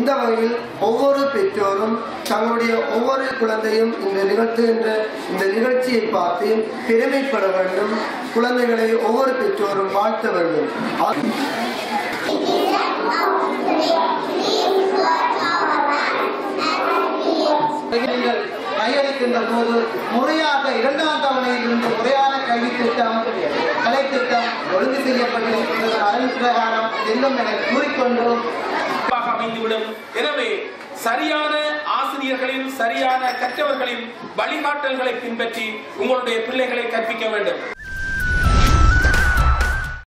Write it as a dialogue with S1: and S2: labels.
S1: இந்த வகையில் ஒவ்வொரு பெற்றோரும் தங்களுடைய ஒவ்வொரு குழந்தையும் இந்த நிகழ்த்துகின்ற இந்த நிகழ்ச்சியை பார்த்து பெருமைப்பட வேண்டும் குழந்தைகளை ஒவ்வொரு பெற்றோரும் வாழ்த்த வேண்டும் அது-
S2: நீங்கள் கையளிக்கின்ற போது முறையாக இரண்டாம் தவணையில் இருந்து முறையான கல்வி திட்டம் கலை திட்டம் ஒழுங்கு செய்யப்பட்டிருக்கின்றது அதன் பிரகாரம் செல்லும் என கூறிக்கொண்டு
S3: சிறப்பாக அமைந்துவிடும் எனவே சரியான ஆசிரியர்களின் சரியான கற்றவர்களின் வழிகாட்டல்களை பின்பற்றி உங்களுடைய பிள்ளைகளை கற்பிக்க வேண்டும்